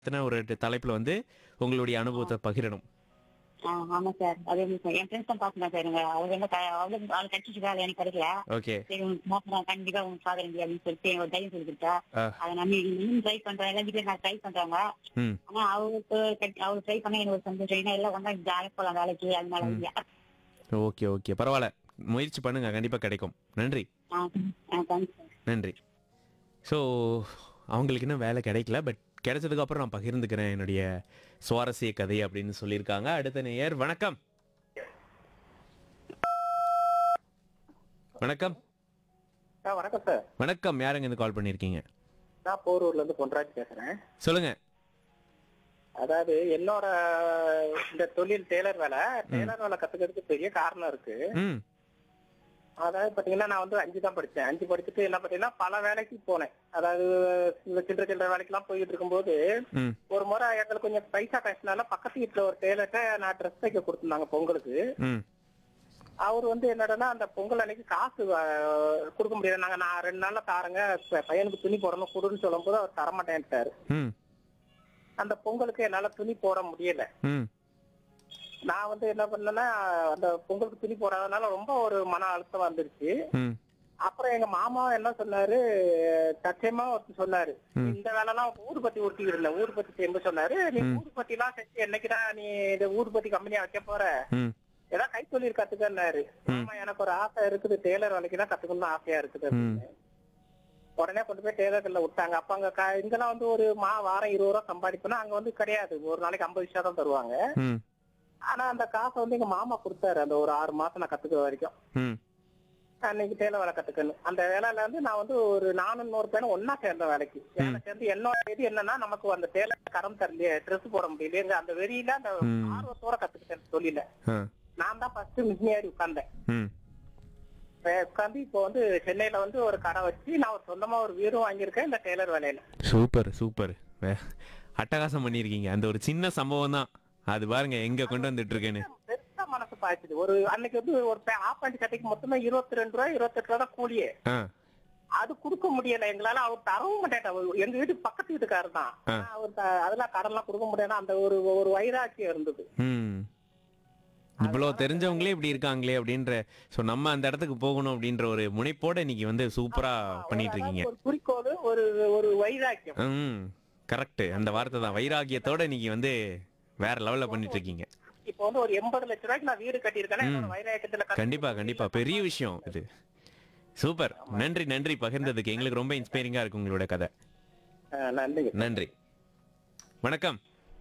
பத்தின ஒரு தலைப்புல வந்து உங்களுடைய அனுபவத்தை பகிரணும் ஆ, ஆமா சார் அதே மாதிரி சார் என் ஃப்ரெண்ட்ஸ் தான் பாக்கணும் சார் இவங்க அவங்க என்ன க- அவளுக்கு அவளுக்கு கிடைச்சிட்டு வேலை எனக்கு கிடைக்கல ஓகே சரி உனக்கு மாத்திரம் கண்டிப்பா உங்க பாக்குறேன் அப்படின்னு சொல்லிட்டு ஒரு தைரியம் சொல்லி கொடுத்தா ஆ. அதை நான் இன்னும் ட்ரை பண்றேன் எல்லாம் வீட்டுல நான் ட்ரை பண்றாங்க ம் ஆனா அவளுக்கு கிடை- அவளுக்கு ட்ரை பண்ண எனக்கு ஒரு சந்தோஷம் ஏன்னா எல்லாம் ஒன்றா ஜாலியா போலாம் வேலைக்கு அதனால இல்லையா ஓகே ஓகே பரவாயில்ல முயற்சி பண்ணுங்க கண்டிப்பா கிடைக்கும் நன்றி ஆ, ஆ, thanks sir. நன்றி ஸோ அவங்களுக்கு இன்னும் வேலை கிடைக்கல பட் கிடைச்சதுக்கு அப்புறம் நான் பகிர்ந்துக்கிறேன் என்னுடைய சுவாரஸ்ய கதை அப்படின்னு சொல்லியிருக்காங்க அடுத்த நேயர் வணக்கம் வணக்கம் சார் வணக்கம் சார் வணக்கம் யாருங்க இருந்து கால் பண்ணியிருக்கீங்க நான் போரூர்ல இருந்து பொன்ராஜ் பேசுறேன் சொல்லுங்க அதாவது என்னோட இந்த தொழில் டெய்லர் வேலை டெய்லர் வேலை கத்துக்கிறதுக்கு பெரிய காரணம் இருக்கு ம் அதாவது பாத்தீங்கன்னா நான் வந்து அஞ்சு தான் படிச்சேன் அஞ்சு படிச்சுட்டு என்ன பாத்தீங்கன்னா பல வேலைக்கு போனேன் அதாவது இந்த சில்லற சில்லற வேலைக்கு எல்லாம் போயிட்டு இருக்கும்போது ம் ஒரு முறை எங்களுக்கு கொஞ்சம் பைசா கஷ்டனால பக்கத்து வீட்டுல ஒரு டெய்லர்ட்ட நான் ட்ரெஸ் தைக்க கொடுத்துருந்தாங்க பொங்கலுக்கு ம் அவர் வந்து என்னடனா அந்த பொங்கல் அன்னைக்கு காசு அஹ், கொடுக்க முடியாது நாங்க நான் ரெண்டு நாள்ல தாரங்க ப- பையனுக்கு துணி போடணும் கொடுன்னு சொல்லும் போது அவர் தரமாட்டேன்ட்டாரு ம் அந்த பொங்கலுக்கு என்னால துணி போட முடியல ம் நான் வந்து என்ன பண்ணேன்னா அந்த பொங்கலுக்கு துணி போடாதனால ரொம்ப ஒரு மன அழுத்தம் வந்துருச்சு ம் அப்புறம் எங்க மாமா என்ன சொன்னாரு சத்தியமா ஒருத்தர் சொன்னாரு இந்த வேலைலாம் ஊதுபத்தி உருட்டிக்கிட்டு இருந்தேன் ஊதுபத்தி செய்ய சொன்னாரு நீ ஊதுபத்தி எல்லாம் செஞ்சு என்னைக்குதான் நீ இந்த ஊதுபத்தி கம்பெனியா வைக்க போற ம் ஏதாவது கைத்தொழில் கத்துக்கன்னாரு ஆமா எனக்கு ஒரு ஆசை இருக்குது டெய்லர் வேலைக்கு தான் கத்துக்கணும்னு ஆசையா இருக்குது அப்படின்னு. உடனே கொண்டு போய் டெய்லர்ல விட்டாங்க அப்ப அங்க க- இங்கெல்லாம் வந்து ஒரு மா வாரம் இருபது ரூபா சம்பாதிப்போம்னா அங்க வந்து கிடையாது ஒரு நாளைக்கு ஐம்பது விஷயம் தான் தருவாங்க ம் ஆனா அந்த காசை வந்து எங்க மாமா கொடுத்தாரு அந்த ஒரு ஆறு மாசம் நான் கத்துக்கிற வரைக்கும் ம் அன்னைக்கு டெய்லர் வேலை கத்துக்கணும் அந்த வேலையில வந்து நான் வந்து ஒரு நானூறு நூறு பேரும் ஒன்னா சேர்ந்த வேலைக்கு வேலை சேர்ந்து என்னோட இது என்னன்னா நமக்கு அந்த டெய்லர் கரம் தரலையே ட்ரெஸ் போட முடியலையே அந்த வெறியில அந்த ம். ஆர்வத்தோட கத்துக்கிட்டேன் தொழில ஆ நான் தான் ஃபர்ஸ்ட் மிஷினரி உட்கார்ந்தேன் ம் உட்காந்து இப்போ வந்து சென்னையில வந்து ஒரு கடை வச்சு நான் ஒரு சொந்தமா ஒரு வீடும் வாங்கியிருக்கேன் இந்த டெய்லர் வேலையில சூப்பர் சூப்பர் வே அட்டகாசம் பண்ணியிருக்கீங்க அந்த ஒரு சின்ன சம்பவம் தான் அது பாருங்க எங்க கொண்டு வந்துட்டு இருக்கேன்னு பெருசா மனசு பாய்ச்சுது ஒரு அன்னைக்கு வந்து ஒரு ஆஃப் பேண்ட் சட்டைக்கு மொத்தமா இருபத்தி ரெண்டு ரூபாய் இருபத்தெட்டு ரூபா தான் கூலியே ஆ அது கொடுக்க முடியல எங்களால அவர் தரவும் மாட்டேன் எங்க வீட்டு பக்கத்து வீட்டுக்காரர் தான் ஆ. ஆனா அவர் த- அதெல்லாம் கடன்லாம் கொடுக்க முடியாது அந்த ஒரு ஒரு வைராக்கியம் இருந்தது ம் இவ்வளோ தெரிஞ்சவங்களே இப்படி இருக்காங்களே அப்படின்ற ஸோ நம்ம அந்த இடத்துக்கு போகணும் அப்படின்ற ஒரு முனைப்போட இன்னைக்கு வந்து சூப்பரா பண்ணிட்டு இருக்கீங்க ஒரு குறிக்கோள் ஒரு ஒரு வைராக்கியம் ம் கரெக்ட் அந்த வார்த்தை தான் வைராகியத்தோட இன்னைக்கு வந்து வேற லெவல்ல பண்ணிட்டு இருக்கீங்க இப்போ வந்து ஒரு எண்பது லட்ச ரூபாய்க்கு நான் வீடு கட்டியிருக்கேன் என்னோட வைராக்கியத்துல கட்டி- கண்டிப்பா கண்டிப்பா பெரிய விஷயம் இது சூப்பர் நன்றி நன்றி பகிர்ந்ததுக்கு எங்களுக்கு ரொம்ப இன்ஸ்பைரிங்கா இருக்கு உங்களோட கதை ஆ, நன்றிங்க நன்றி வணக்கம்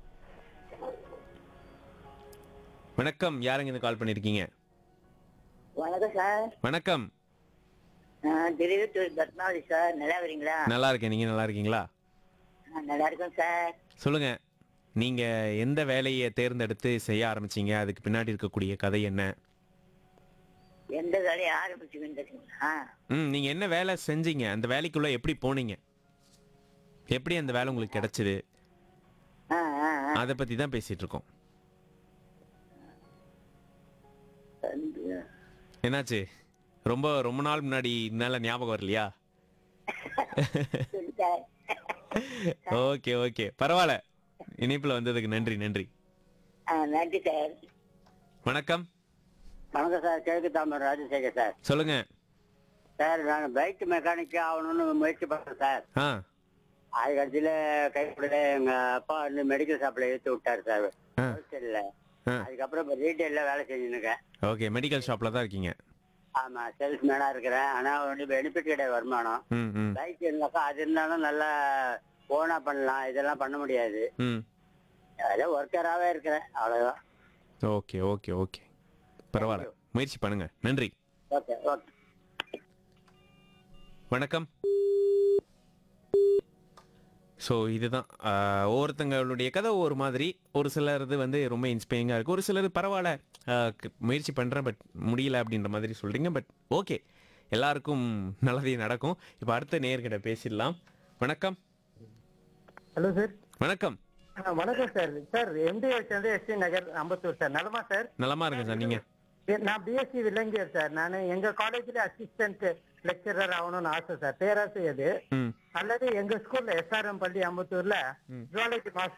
வணக்கம் யாருங்க இந்த கால் பண்ணிருக்கீங்க வணக்கம் சார் வணக்கம் திருவித்தூர் பத்மாவதி சார் நல்லா வரீங்களா நல்லா இருக்கேன் நீங்க நல்லா இருக்கீங்களா நல்லா இருக்கோம் சார் சொல்லுங்க நீங்க எந்த வேலையை தேர்ந்தெடுத்து செய்ய ஆரம்பிச்சீங்க அதுக்கு பின்னாடி இருக்கக்கூடிய கதை என்ன எந்த வேலையை ஆரம்பிச்சுன்னு தெரியுங்களா ம் நீங்க என்ன வேலை செஞ்சீங்க அந்த வேலைக்குள்ள எப்படி போனீங்க எப்படி அந்த வேலை உங்களுக்கு கிடைச்சது ஆ ஆ ஆ. அதை பத்தி தான் பேசிட்டு இருக்கோம் என்னாச்சு ரொம்ப ரொம்ப நாள் முன்னாடி இதனால ஞாபகம் வரலையா சரி சார் ஓகே ஓகே பரவாயில்ல இணைப்புல வந்ததுக்கு நன்றி நன்றி ஆ நன்றி சார் வணக்கம் வணக்கம் சார் கிழக்கு தாமரை ராஜசேகர் சார் சொல்லுங்க சார் நான் பைக் மெக்கானிக் ஆகணும்னு முயற்சி பண்ணேன் சார் ஆ அது கடைசியில் கைப்படல எங்க அப்பா வந்து மெடிக்கல் ஷாப்ல ஏற்றி விட்டாரு சார் ஆ. ஹோல்சேல்ல ஆ. அதுக்கப்புறம் இப்போ ரீட்டைல்ல வேலை செஞ்சுன்னு இருக்கேன் ஓகே மெடிக்கல் ஷாப்ல தான் இருக்கீங்க ஆமா சேல்ஸ்மேனா இருக்கிறேன் ஆனா வந்து பெனிஃபிட் கிடையாது வருமானம் ம் ம் பைக் இருந்தாக்கா அது இருந்தாலும் நல்லா ஓனா பண்ணலாம் இதெல்லாம் பண்ண முடியாது ம் அதே ஒர்க்கராகவே இருக்கிறேன் அவ்வளவுதான் ஓகே ஓகே ஓகே பரவாயில்ல முயற்சி பண்ணுங்க நன்றி ஓகே ஓகே வணக்கம் ஸோ இதுதான் ஆஹ், ஒவ்வொருத்தங்களுடைய கதை ஒவ்வொரு மாதிரி ஒரு சிலரது வந்து ரொம்ப இன்ஸ்பைரிங்காக இருக்குது ஒரு சிலர் பரவாயில்ல ஆஹ், க- முயற்சி பண்ணுறேன் பட் முடியல அப்படின்ற மாதிரி சொல்கிறீங்க பட் ஓகே எல்லாருக்கும் நல்லதே நடக்கும் இப்போ அடுத்த நேர்கிட்ட பேசிடலாம் வணக்கம் ஹலோ சார் வணக்கம் ஆ, வணக்கம் சார் சார் எம்டிஎஸ் வந்து எஸ்டி நகர் அம்பத்தூர் சார் நலமா சார் நலமா இருக்கேன் சார் நீங்கள் எ- நான் பிஎஸ்சி விலங்கியர் சார் நான் எங்க காலேஜ்ல அசிஸ்டன்ட் லெக்சரர் ஆகணும்னு ஆசை சார் பேராசிரியர் ம் அல்லது எங்க ஸ்கூல்ல எஸ்ஆர்எம் பள்ளி அம்பத்தூர்ல ஜுவாலஜி மாஸ்டர்